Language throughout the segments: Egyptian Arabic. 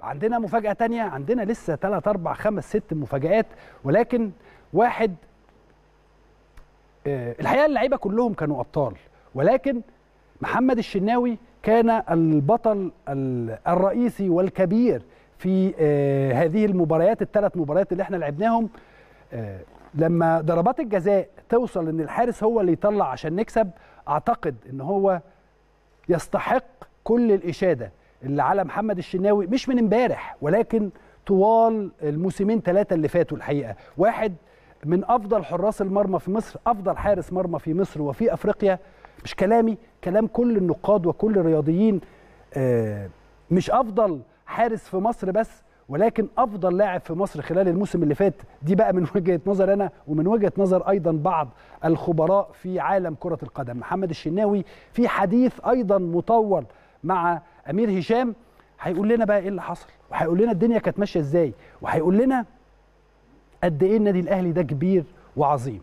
عندنا مفاجاه تانية عندنا لسه 3 4 5 6 مفاجات ولكن واحد آه، الحقيقه اللعيبه كلهم كانوا ابطال ولكن محمد الشناوي كان البطل ال- الرئيسي والكبير في آه، هذه المباريات الثلاث مباريات اللي احنا لعبناهم آه، لما ضربات الجزاء توصل ان الحارس هو اللي يطلع عشان نكسب اعتقد ان هو يستحق كل الاشاده اللي على محمد الشناوي مش من امبارح ولكن طوال الموسمين ثلاثه اللي فاتوا الحقيقه واحد من افضل حراس المرمى في مصر افضل حارس مرمى في مصر وفي افريقيا مش كلامي كلام كل النقاد وكل الرياضيين آه، مش افضل حارس في مصر بس ولكن افضل لاعب في مصر خلال الموسم اللي فات دي بقى من وجهه نظر انا ومن وجهه نظر ايضا بعض الخبراء في عالم كره القدم محمد الشناوي في حديث ايضا مطول مع امير هشام هيقول لنا بقى ايه اللي حصل وهيقول لنا الدنيا كانت ماشيه ازاي وهيقول لنا قد ايه النادي الاهلي ده كبير وعظيم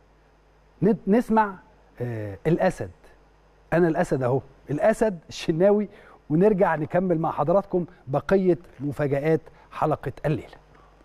ند- نسمع آه الاسد انا الاسد اهو الاسد الشناوي ونرجع نكمل مع حضراتكم بقيه مفاجات حلقه الليله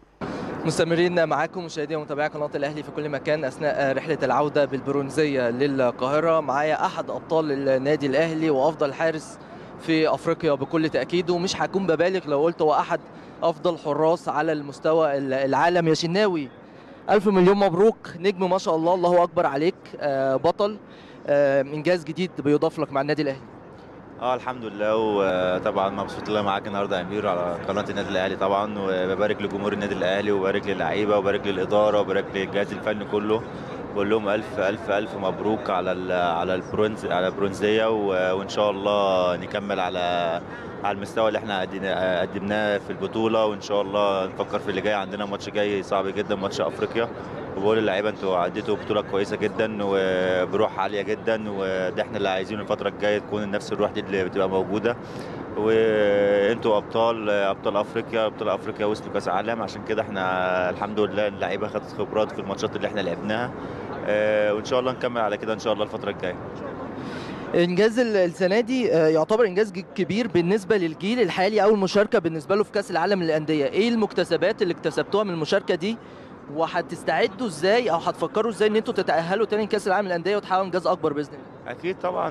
مستمرين معاكم مشاهدي ومتابعي قناه الاهلي في كل مكان اثناء رحله العوده بالبرونزيه للقاهره معايا احد ابطال النادي الاهلي وافضل حارس في افريقيا بكل تاكيد ومش هكون ببالغ لو قلت هو احد افضل حراس على المستوى العالم يا شناوي الف مليون مبروك نجم ما شاء الله الله اكبر عليك آه، بطل آه، انجاز جديد بيضاف لك مع النادي الاهلي اه الحمد لله وطبعا مبسوط ان انا معاك النهارده يا امير على قناه النادي الاهلي طبعا وببارك لجمهور النادي الاهلي وببارك للعيبه وببارك للاداره وببارك للجهاز الفني كله بقول لهم الف الف الف مبروك على ال على البرونز على البرونزيه و- وان شاء الله نكمل على على المستوى اللي احنا قدنا- قدمناه في البطوله وان شاء الله نفكر في اللي جاي عندنا ماتش جاي صعب جدا ماتش افريقيا وبقول للعيبه انتوا عديتوا بطوله كويسه جدا وبروح عاليه جدا وده احنا اللي عايزينه الفتره الجايه تكون نفس الروح دي اللي بتبقى موجوده وانتوا ابطال ابطال افريقيا ابطال افريقيا وصلوا كاس عالم عشان كده احنا الحمد لله اللعيبه خدت خبرات في الماتشات اللي احنا لعبناها اه، وان شاء الله نكمل على كده ان شاء الله الفتره الجايه انجاز ال- السنه دي آه، يعتبر انجاز ج- كبير بالنسبه للجيل الحالي او المشاركه بالنسبه له في كاس العالم للانديه ايه المكتسبات اللي اكتسبتوها من المشاركه دي وهتستعدوا ازاي او هتفكروا ازاي ان انتوا تتاهلوا تاني لكاس العالم للانديه وتحققوا انجاز اكبر باذن الله اكيد طبعا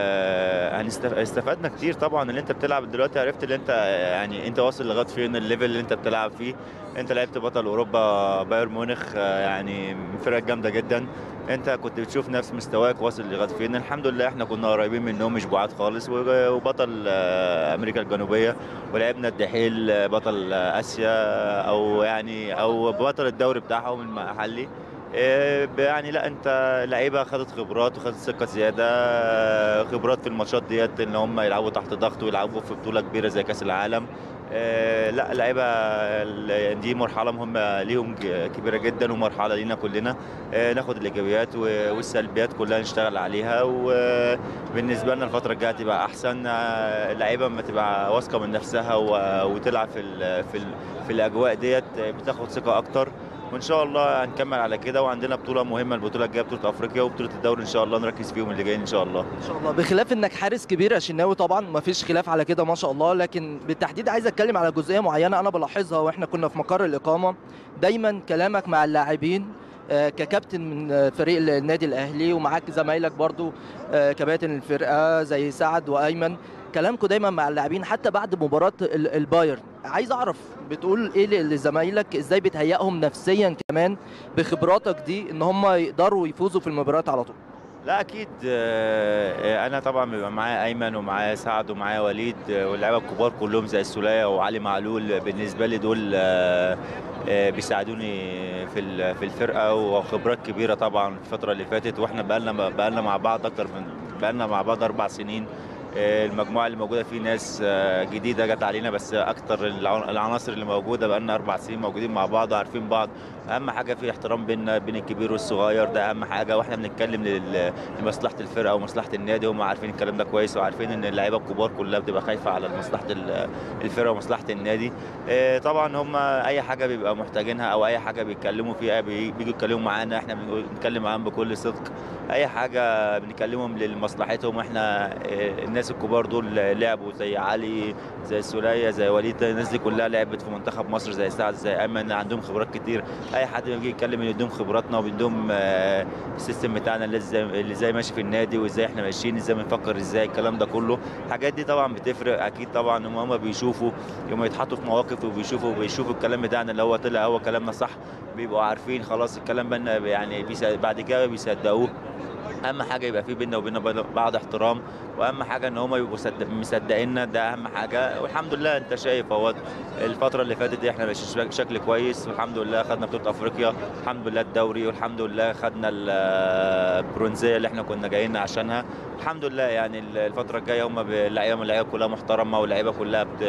ال- هنستف- استفدنا كتير طبعا اللي انت بتلعب دلوقتي عرفت اللي انت يعني انت واصل لغايه فين الليفل اللي انت بتلعب فيه انت لعبت بطل اوروبا بايرن ميونخ آه، يعني من فرق جامده جدا انت كنت بتشوف نفس مستواك واصل لغايه فين الحمد لله احنا كنا قريبين منهم مش بعاد خالص و- وبطل آه، امريكا الجنوبيه ولعبنا الدحيل آه، بطل آه، اسيا او يعني او بطل الدوري بتاعهم المحلي إيه، ب- يعني لا انت لعيبه خدت خبرات وخدت ثقه زياده آه، خبرات في الماتشات ديت ان هم يلعبوا تحت ضغط ويلعبوا في بطوله كبيره زي كاس العالم آه، لا لعيبه ال- دي مرحله مهمه ليهم ج- كبيره جدا ومرحله لينا كلنا آه، ناخد الايجابيات و- والسلبيات كلها نشتغل عليها وبالنسبه لنا الفتره الجايه تبقى احسن آه، اللعيبه اما تبقى واثقه من نفسها و- وتلعب في ال في ال في الاجواء ديت آه، بتاخد ثقه اكتر وان شاء الله هنكمل على كده وعندنا بطوله مهمه البطوله الجايه بطوله افريقيا وبطوله الدوري ان شاء الله نركز فيهم اللي جايين ان شاء الله ان شاء الله بخلاف انك حارس كبير يا شناوي طبعا ما فيش خلاف على كده ما شاء الله لكن بالتحديد عايز اتكلم على جزئيه معينه انا بلاحظها واحنا كنا في مقر الاقامه دايما كلامك مع اللاعبين آه، ككابتن من آه، فريق النادي الاهلي ومعاك زمايلك برضو آه، كباتن الفرقه زي سعد وايمن كلامكم دايما مع اللاعبين حتى بعد مباراه ال- البايرن عايز اعرف بتقول ايه ل- لزمايلك ازاي بتهيئهم نفسيا كمان بخبراتك دي ان هم يقدروا يفوزوا في المباريات على طول لا اكيد آه، انا طبعا بيبقى معايا ايمن ومعايا سعد ومعايا وليد آه، واللعيبه الكبار كلهم زي السوليه وعلي معلول بالنسبه لي دول آه، آه، بيساعدوني في ال- في الفرقه وخبرات كبيره طبعا في الفتره اللي فاتت واحنا بقالنا بقالنا مع بعض اكتر من بقالنا مع بعض اربع سنين آه، المجموعه اللي موجوده فيه ناس آه، جديده جت علينا بس اكتر الع- العناصر اللي موجوده بقالنا اربع سنين موجودين مع بعض وعارفين بعض اهم حاجه في احترام بيننا بين الكبير والصغير ده اهم حاجه واحنا بنتكلم لل- لمصلحه الفرقه ومصلحه النادي هم عارفين الكلام ده كويس وعارفين ان اللعيبه الكبار كلها بتبقى خايفه على مصلحه ال- الفرقه ومصلحه النادي آه، طبعا هم اي حاجه بيبقى محتاجينها او اي حاجه بيتكلموا فيها بي- بيجوا يتكلموا معانا احنا بنقول- بنتكلم معاهم بكل صدق اي حاجه بنكلمهم لمصلحتهم احنا آه، الناس الكبار دول لعبوا زي علي زي السوليه زي وليد الناس دي كلها لعبت في منتخب مصر زي سعد زي ايمن عندهم خبرات كتير اي حد بيجي يتكلم يديهم خبراتنا وبيديهم آه، السيستم بتاعنا اللي ازاي اللي ازاي ماشي في النادي وازاي احنا ماشيين ازاي بنفكر ازاي الكلام ده كله الحاجات دي طبعا بتفرق اكيد طبعا هم هم بيشوفوا يوم يتحطوا في مواقف وبيشوفوا بيشوفوا الكلام بتاعنا اللي هو طلع هو كلامنا صح بيبقوا عارفين خلاص الكلام بينا يعني بيس- بعد كده بيصدقوه اهم حاجه يبقى في بينا وبين بعض احترام واهم حاجه ان هم يبقوا صدق- مصدقيننا ده اهم حاجه والحمد لله انت شايف اهو الفتره اللي فاتت دي احنا ماشيين بشكل كويس والحمد لله خدنا بطوله افريقيا الحمد لله الدوري والحمد لله خدنا ال- البرونزيه اللي احنا كنا جايين عشانها الحمد لله يعني الفتره الجايه هم اللعيبه اللعيبه كلها محترمه واللعيبه كلها بت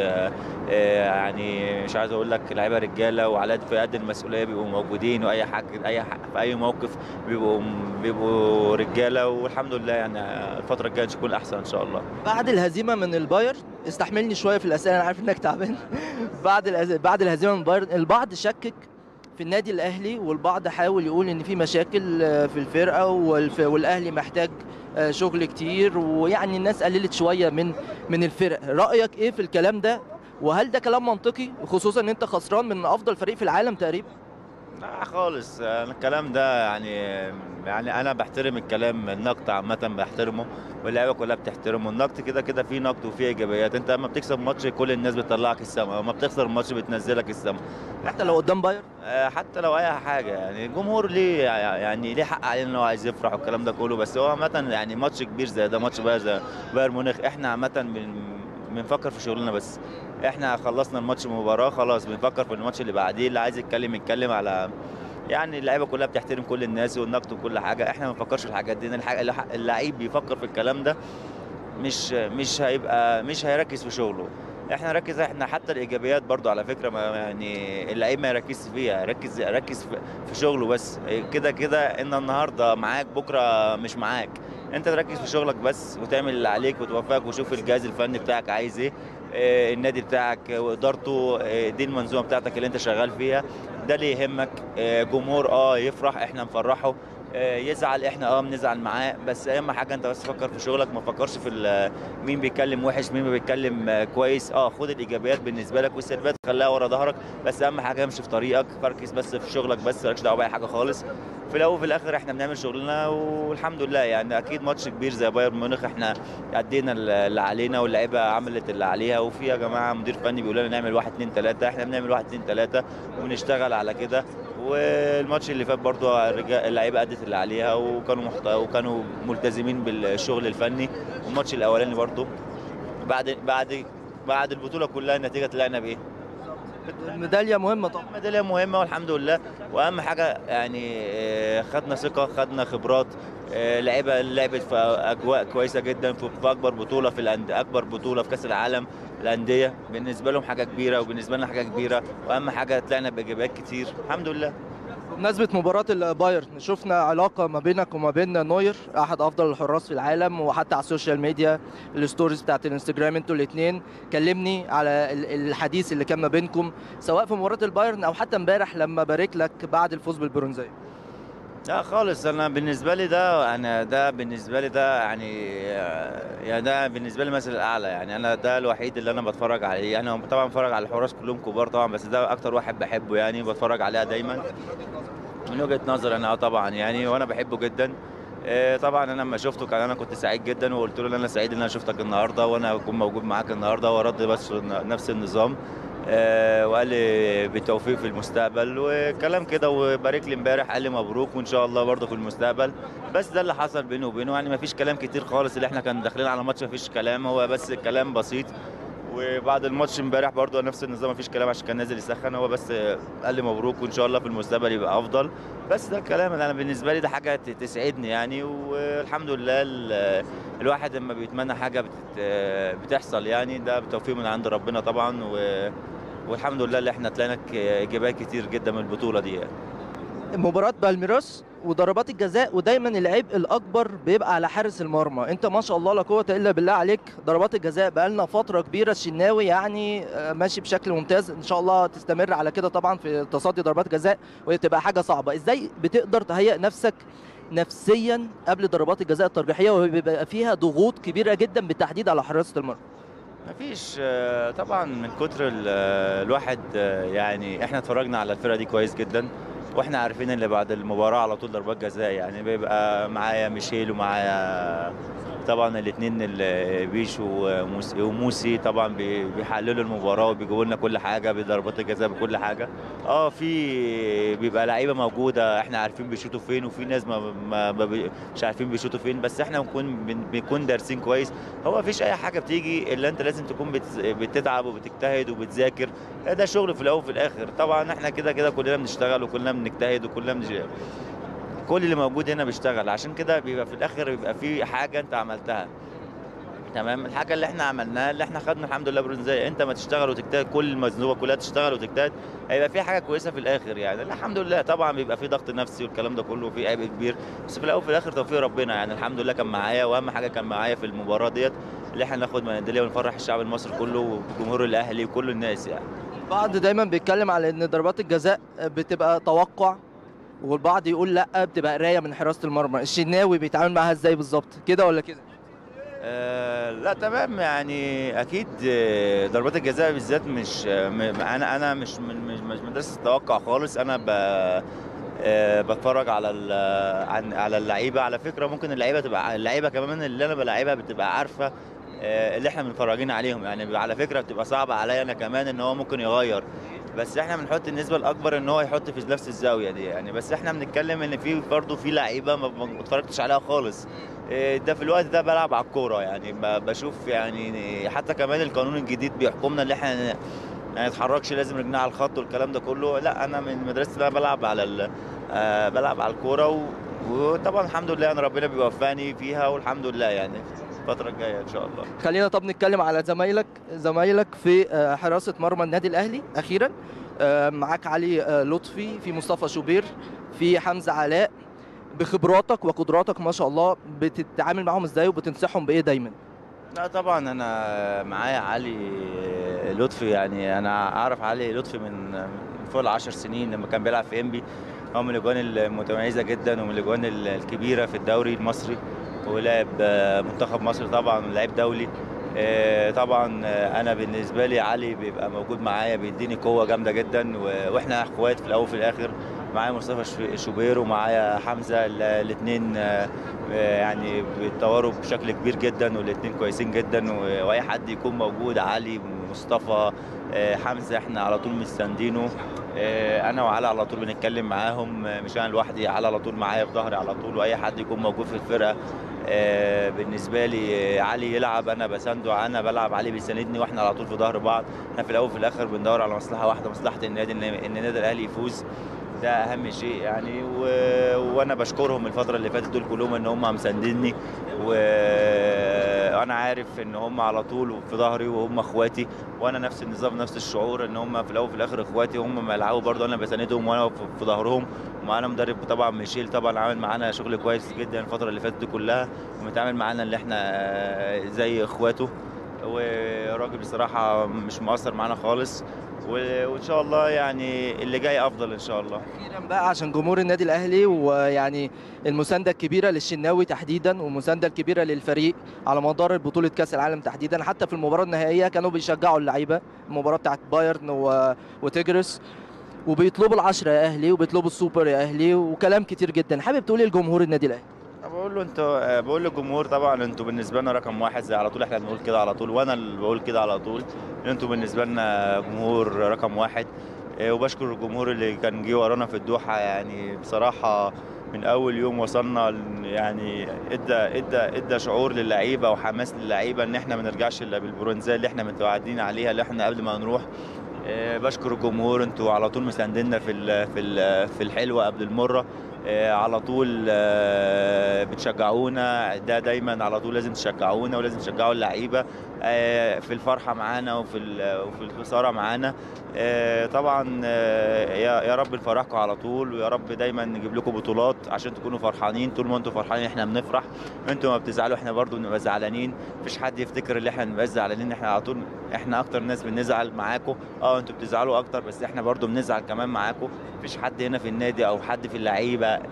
آه، يعني مش عايز اقول لك لعيبه رجاله وعلى قد- في قد المسؤوليه بيبقوا موجودين واي حاجه اي حاجة في اي موقف بيبقوا بيبقوا رجاله والحمد لله يعني الفتره الجايه تكون احسن ان شاء الله بعد الهزيمه من البايرن استحملني شويه في الاسئله انا عارف انك تعبان بعد الهز- بعد الهزيمه من البايرن البعض شكك في النادي الاهلي والبعض حاول يقول ان في مشاكل آه، في الفرقه والف- والاهلي محتاج آه، شغل كتير ويعني الناس قللت شويه من من الفرق رايك ايه في الكلام ده وهل ده كلام منطقي خصوصا ان انت خسران من افضل فريق في العالم تقريبا لا خالص أنا الكلام ده يعني يعني انا بحترم الكلام النقد عامه بحترمه واللعيبه كلها بتحترمه النقد كده كده فيه نقد وفيه ايجابيات انت لما بتكسب ماتش كل الناس بتطلعك السما لما بتخسر ماتش بتنزلك السما حتى لو قدام بايرن آه، حتى لو اي حاجه يعني الجمهور ليه يعني ليه حق علينا ان هو عايز يفرح والكلام ده كله بس هو عامه يعني ماتش كبير زي ده ماتش بقى زي بايرن ميونخ احنا عامه بن- بنفكر في شغلنا بس احنا خلصنا الماتش مباراه خلاص بنفكر في الماتش اللي بعديه اللي عايز يتكلم يتكلم على يعني اللعيبه كلها بتحترم كل الناس والنقد وكل حاجه احنا ما بنفكرش في الحاجات دي الحاجة اللعيب بيفكر في الكلام ده مش مش هيبقى مش هيركز في شغله احنا نركز احنا حتى الايجابيات برضو على فكره ما يعني اللعيب ما يركزش فيها ركز ركز في- في شغله بس كده كده ان النهارده معاك بكره مش معاك انت تركز في شغلك بس وتعمل اللي عليك وتوفقك وشوف الجهاز الفني بتاعك عايز ايه اه، النادي بتاعك وادارته اه، دي المنظومه بتاعتك اللي انت شغال فيها ده اللي يهمك اه، جمهور اه يفرح احنا نفرحه اه، يزعل احنا اه بنزعل معاه بس اهم حاجه انت بس فكر في شغلك ما تفكرش في ال- مين بيتكلم وحش مين بيتكلم آه، كويس اه خد الايجابيات بالنسبه لك والسلبيات خليها ورا ظهرك بس اهم حاجه امشي في طريقك ركز بس في شغلك بس مالكش دعوه باي حاجه خالص في الاول وفي الاخر احنا بنعمل شغلنا والحمد لله يعني اكيد ماتش كبير زي بايرن ميونخ احنا ادينا اللي علينا واللعيبه عملت اللي عليها وفي يا جماعه مدير فني بيقول لنا نعمل واحد اتنين تلاته احنا بنعمل واحد اتنين تلاته وبنشتغل على كده والماتش اللي فات برضو الرجال- اللعيبه ادت اللي عليها وكانوا محت... وكانوا ملتزمين بالشغل الفني والماتش الاولاني برضو بعد بعد بعد البطوله كلها النتيجه طلعنا بايه؟ الميداليه مهمه طبعا ميداليه مهمه والحمد لله واهم حاجه يعني آه، خدنا ثقه خدنا خبرات آه، لعيبه لعبت في اجواء كويسه جدا في في اكبر بطوله في الأند... اكبر بطوله في كاس العالم الانديه بالنسبه لهم حاجه كبيره وبالنسبه لنا حاجه كبيره واهم حاجه طلعنا بايجابيات كتير الحمد لله بمناسبة مباراة البايرن شفنا علاقة ما بينك وما بين نوير أحد أفضل الحراس في العالم وحتى على السوشيال ميديا الستوريز بتاعت الانستجرام انتوا الاثنين كلمني على ال- الحديث اللي كان ما بينكم سواء في مباراة البايرن أو حتى امبارح لما بارك لك بعد الفوز بالبرونزية لا خالص انا بالنسبه لي ده انا ده بالنسبه لي ده يعني يعني ده بالنسبه لي مثل الاعلى يعني انا ده الوحيد اللي انا بتفرج عليه يعني طبعا بتفرج على الحراس كلهم كبار طبعا بس ده اكتر واحد بحبه يعني بتفرج عليها دايما من وجهه نظري انا اه طبعا يعني وانا بحبه جدا آه، طبعا انا لما شفته كان انا كنت سعيد جدا وقلت له ان انا سعيد ان انا شفتك النهارده وانا اكون موجود معاك النهارده ورد بس نفس النظام آه، وقال لي بالتوفيق في المستقبل وكلام كده وبارك لي امبارح قال لي مبروك وان شاء الله برضه في المستقبل بس ده اللي حصل بينه وبينه يعني ما فيش كلام كتير خالص اللي احنا كنا داخلين على ماتش ما فيش كلام هو بس كلام بسيط وبعد الماتش امبارح برضه نفس النظام مفيش كلام عشان كان نازل يسخن هو بس قال لي مبروك وان شاء الله في المستقبل يبقى افضل بس ده الكلام اللي انا بالنسبه لي ده حاجه ت- تسعدني يعني والحمد لله ال- الواحد لما بيتمنى حاجه بتت بتحصل يعني ده بتوفيق من عند ربنا طبعا و والحمد لله اللي احنا طلعنا ك- ايجابيات كتير جدا من البطوله دي يعني. مباراة بالميراس وضربات الجزاء ودايما العبء الأكبر بيبقى على حارس المرمى أنت ما شاء الله لا قوة إلا بالله عليك ضربات الجزاء بقالنا فترة كبيرة الشناوي يعني آه، ماشي بشكل ممتاز إن شاء الله تستمر على كده طبعا في تصدي ضربات الجزاء وهي تبقى حاجة صعبة إزاي بتقدر تهيئ نفسك نفسيا قبل ضربات الجزاء الترجيحيه وبيبقى فيها ضغوط كبيره جدا بالتحديد على حراسه المرمى مفيش آه، طبعا من كتر ال- آه، الواحد آه، يعني احنا اتفرجنا على الفرقه دي كويس جدا واحنا عارفين ان بعد المباراه على طول ضربات جزاء يعني بيبقى معايا ميشيل ومعايا طبعا الاثنين بيشو وموسي- وموسي طبعا بي- بيحللوا المباراه وبيجيبوا لنا كل حاجه بضربات الجزاء بكل حاجه اه في بيبقى لعيبه موجوده احنا عارفين بيشوطوا فين وفي ناس ما, ما ما بي- مش عارفين بيشوطوا فين بس احنا بنكون بن- بنكون دارسين كويس هو مفيش اي حاجه بتيجي الا انت لازم تكون بت- بتتعب وبتجتهد وبتذاكر ده شغل في الاول وفي الاخر طبعا احنا كده كده كلنا بنشتغل وكلنا بنجتهد وكلنا بنج... كل اللي موجود هنا بيشتغل عشان كده بيبقى في الاخر بيبقى في حاجه انت عملتها تمام الحاجه اللي احنا عملناها اللي احنا خدنا الحمد لله برونزيه انت ما تشتغل وتجتهد كل المذنوبه كلها تشتغل وتجتهد هيبقى في حاجه كويسه في الاخر يعني الحمد لله طبعا بيبقى في ضغط نفسي والكلام ده كله وفي عيب كبير بس في الاول وفي الاخر توفيق ربنا يعني الحمد لله كان معايا واهم حاجه كان معايا في المباراه ديت اللي احنا ناخد ميداليه ونفرح الشعب المصري كله وجمهور الاهلي وكل الناس يعني البعض دايما بيتكلم على ان ضربات الجزاء بتبقى توقع والبعض يقول لا بتبقى قرايه من حراسه المرمى الشناوي بيتعامل معاها ازاي بالظبط كده ولا كده آه لا تمام يعني اكيد آه، ضربات الجزاء بالذات مش آه، م- انا انا مش من مش مش مدرسه التوقع خالص انا ب آه، بتفرج على ال- عن على اللعيبه على فكره ممكن اللعيبه تبقى اللعيبه كمان اللي انا بلاعبها بتبقى عارفه آه، اللي احنا متفرجين عليهم يعني على فكره بتبقى صعبه عليا انا كمان ان هو ممكن يغير بس احنا بنحط النسبه الاكبر ان هو يحط في نفس الزاويه دي يعني بس احنا بنتكلم ان في برضه في لعيبه ما ما اتفرجتش عليها خالص إيه، ده في الوقت ده بلعب على الكوره يعني ب- بشوف يعني حتى كمان القانون الجديد بيحكمنا ان احنا ما نتحركش لازم رجلنا على الخط والكلام ده كله لا انا من مدرسه اللي انا بلعب على ال- آه، بلعب على الكوره و- وطبعا الحمد لله انا ربنا بيوفقني فيها والحمد لله يعني الفتره الجايه ان شاء الله خلينا طب نتكلم على زمايلك زمايلك في آه، حراسه مرمى النادي الاهلي اخيرا آه، معاك علي آه، لطفي في مصطفى شوبير في حمزه علاء بخبراتك وقدراتك ما شاء الله بتتعامل معاهم ازاي وبتنصحهم بايه دايما لا طبعا انا معايا علي لطفي يعني انا اعرف علي لطفي من من فوق العشر سنين لما كان بيلعب في انبي هو من الاجوان المتميزه جدا ومن الاجوان ال- الكبيره في الدوري المصري ولعب آه، منتخب مصر طبعا لاعب دولي آه، طبعا آه، انا بالنسبه لي علي بيبقى موجود معايا بيديني قوه جامده جدا و- واحنا اخوات في الاول وفي الاخر معايا مصطفى ش- شوبير ومعايا حمزه الاثنين يعني بيتطوروا بشكل كبير جدا والاثنين كويسين جدا و- واي حد يكون موجود علي مصطفى آه، حمزه احنا على طول مستندينه آه، انا وعلي على طول بنتكلم معاهم آه، مش انا لوحدي علي على طول معايا في ظهري على طول واي حد يكون موجود في الفرقه آه، بالنسبه لي آه، علي يلعب انا بسانده انا بلعب علي بيساندني واحنا على طول في ظهر بعض احنا في الاول وفي الاخر بندور على مصلحه واحده مصلحه النادي ان إن النادي الاهلي يفوز ده اهم شيء يعني و... وانا بشكرهم الفتره اللي فاتت دول كلهم ان هم مسانديني وانا عارف ان هم على طول في ظهري وهم اخواتي وانا نفس النظام نفس الشعور ان هم في الاول وفي الاخر اخواتي هم ما يلعبوا برضه انا بساندهم وانا في في ظهرهم ومعانا مدرب طبعا ميشيل طبعا عامل معانا شغل كويس جدا الفتره اللي فاتت دي كلها ومتعامل معانا اللي احنا آه، زي اخواته وراجل بصراحه مش مقصر معانا خالص و- وان شاء الله يعني اللي جاي افضل ان شاء الله اخيرا بقى عشان جمهور النادي الاهلي ويعني المسانده الكبيره للشناوي تحديدا والمسانده الكبيره للفريق على مدار بطوله كاس العالم تحديدا حتى في المباراه النهائيه كانوا بيشجعوا اللعيبه المباراه بتاعت بايرن و... وتجرس وبيطلبوا العشرة يا اهلي وبيطلبوا السوبر يا اهلي وكلام كتير جدا حابب تقول ايه لجمهور النادي الاهلي بقول له انتوا بقول للجمهور طبعا انتوا بالنسبه لنا رقم واحد زي على طول احنا بنقول كده على طول وانا اللي بقول كده على طول ان انتوا بالنسبه لنا جمهور رقم واحد اه، وبشكر الجمهور اللي كان جه ورانا في الدوحه يعني بصراحه من اول يوم وصلنا ل- يعني ادى ادى ادى شعور للعيبه وحماس للعيبه ان احنا ما نرجعش الا بالبرونزيه اللي احنا متوعدين عليها اللي احنا قبل ما نروح اه، بشكر الجمهور انتوا على طول مساندنا في ال- في ال- في الحلوه قبل المره آه، على طول آه، بتشجعونا ده دايما على طول لازم تشجعونا ولازم تشجعوا اللعيبه آه، في الفرحه معانا وفي ال- وفي الخساره معانا آه، طبعا آه، يا يا رب نفرحكم على طول ويا رب دايما نجيب لكم بطولات عشان تكونوا فرحانين طول ما انتوا فرحانين احنا بنفرح انتوا ما بتزعلوا احنا برضو بنبقى زعلانين مفيش حد يفتكر ان احنا بنبقى زعلانين احنا على طول احنا اكتر ناس بنزعل معاكم اه انتوا بتزعلوا اكتر بس احنا برضو بنزعل كمان معاكم مفيش حد هنا في النادي او حد في اللعيبه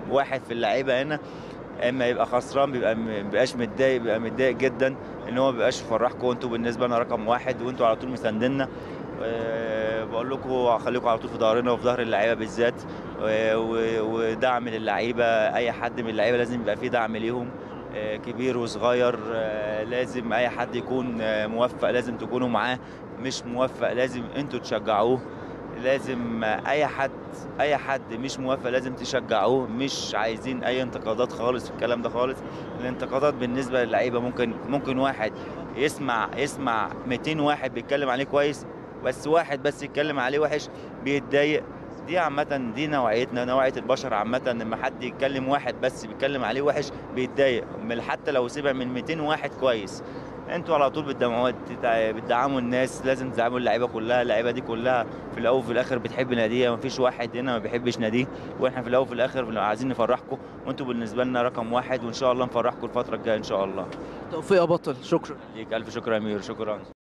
واحد في اللعيبه هنا اما يبقى خسران بيبقى ما بيبقاش متضايق بيبقى متضايق جدا ان هو ما بيبقاش يفرحكم انتوا بالنسبه لنا رقم واحد وانتوا على طول مساندنا آه، بقول لكم خليكم على طول في ظهرنا وفي ظهر اللعيبه بالذات و- و- ودعم للعيبه اي حد من اللعيبه لازم يبقى فيه دعم ليهم آه، كبير وصغير آه، لازم اي حد يكون آه، موفق لازم تكونوا معاه مش موفق لازم انتوا تشجعوه لازم آه، اي حد اي حد مش موفق لازم تشجعوه مش عايزين اي انتقادات خالص في الكلام ده خالص الانتقادات بالنسبه للعيبه ممكن ممكن واحد يسمع يسمع 200 واحد بيتكلم عليه كويس بس واحد بس يتكلم عليه وحش بيتضايق دي عامة دي نوعيتنا نوعية البشر عامة لما حد يتكلم واحد بس بيتكلم عليه وحش بيتضايق من حتى لو سمع من 200 واحد كويس انتوا على طول بتدعموا بتدع- بتدعموا الناس لازم تدعموا اللعيبه كلها اللعيبه دي كلها في الاول وفي الاخر بتحب ناديها مفيش واحد هنا ما بيحبش ناديه واحنا في الاول وفي الاخر بنبقى عايزين نفرحكم وانتوا بالنسبه لنا رقم واحد وان شاء الله نفرحكم الفتره الجايه ان شاء الله توفيق يا بطل شكرا ليك الف شكر يا امير شكرا